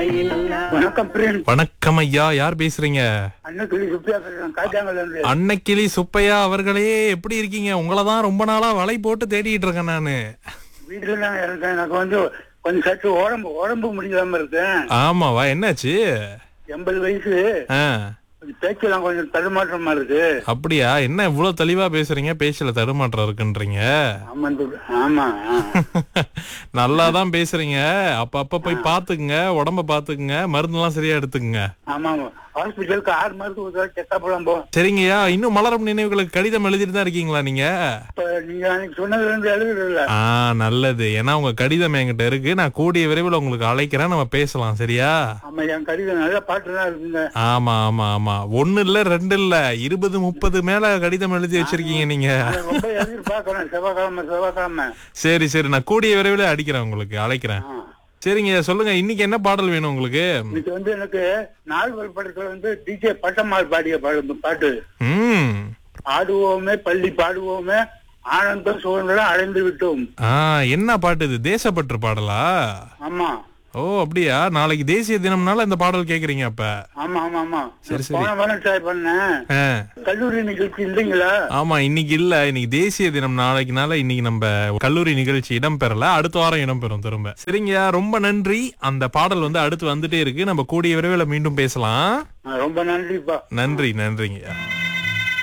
வணக்கம் பிரியன் வணக்கம் ஐயா யார் பேசுறீங்க அண்ணன் சொல்லி சுப்பியா பேசுறேன் காஜாங்கல்ல இருந்து அன்னைக்கிளி சுப்பையா அவர்களே எப்படி இருக்கீங்க உங்களை தான் ரொம்ப நாளா வலை போட்டு தேடிட்டு இருக்கேன் நானு வீட்டுல தான் இருக்கேன் எனக்கு வந்து கொஞ்சம் சற்று உடம்பு உடம்பு முடியாம இருக்கேன் ஆமாவா என்னாச்சு எண்பது வயசு ஆ, கொஞ்சம் பேச்செல்லாம் கொஞ்சம் தடுமாற்றமா இருக்கு அப்படியா என்ன இவ்வளவு தெளிவா பேசுறீங்க பேச்சுல தடுமாற்றம் இருக்குன்றீங்க ஆமா இந்த- ஆமா ஆ. நல்லா தான் பேசுறீங்க அப்ப அப்ப போய் பாத்துக்குங்க உடம்ப பாத்துக்குங்க மருந்தெல்லாம் சரியா எடுத்துக்குங்க ஆமா ஹாஸ்பிட்டலுக்கு ஆறு மாதத்துக்கு செக்கப் எல்லாம் போ சரிங்கய்யா இன்னும் மலரும் நினைவுகளுக்கு கடிதம் எழுதிட்டு தான் இருக்கீங்களா நீங்க இப்ப நீங்க அன்னைக்கு சொன்னதுல இருந்து எழுதுறதுல ஆ நல்லது ஏன்னா உங்க கடிதம் என்கிட்ட இருக்கு நான் கூடிய விரைவில் உங்களுக்கு அழைக்கிறேன் நம்ம பேசலாம் சரியா ஆமா என் கடிதம் நல்ல பாட்டு தான் இருக்குங்க ஆமா ஆமா ஆமா ஒண்ணு இல்ல ரெண்டு இல்ல இருபது முப்பது மேல கடிதம் எழுதி வச்சிருக்கீங்க நீங்க அதை ரொம்ப எதிர்பார்க்கறேன் செவ்வாய்க்கிழமை செவ்வாய்க்கிழமை சரி சரி நான் கூடிய விரைவில் அடிக்கிறேன் உங்களுக்கு அழைக்கிறேன் ஆ. சரிங்க சொல்லுங்க இன்னைக்கு என்ன பாடல் வேணும் உங்களுக்கு இன்னைக்கு வந்து எனக்கு நால்வர் படத்துல வந்து டிஜே பட்டம்மாள் பாடிய பாடு- பாட்டு ம் ஆடுவோமே பள்ளி பாடுவோமே ஆனந்தம் சுதந்திரம் அடைந்து விட்டோம் ஆ என்ன பாட்டு இது தேசப்பற்று பாடலா ஆமா ஓ அப்படியா நாளைக்கு தேசிய தினம்னால இந்த பாடல் கேக்குறீங்க அப்ப ஆமா ஆமா ஆமா சரி, சரி. போன வாரம் ட்ரை பண்ணேன் ஆ. கல்லூரி நிகழ்ச்சி இல்லைங்களா ஆமா இன்னைக்கு இல்ல இன்னைக்கு தேசிய தினம் நாளைக்குனால இன்னைக்கு நம்ம கல்லூரி நிகழ்ச்சி இடம்பெறல அடுத்த வாரம் இடம்பெறும் திரும்ப சரிங்க ரொம்ப நன்றி அந்த பாடல் வந்து அடுத்து வந்துட்டே இருக்கு நம்ம கூடிய விரைவில் மீண்டும் பேசலாம் ஆ, ரொம்ப நன்றிப்பா நன்றி நன்றிங்க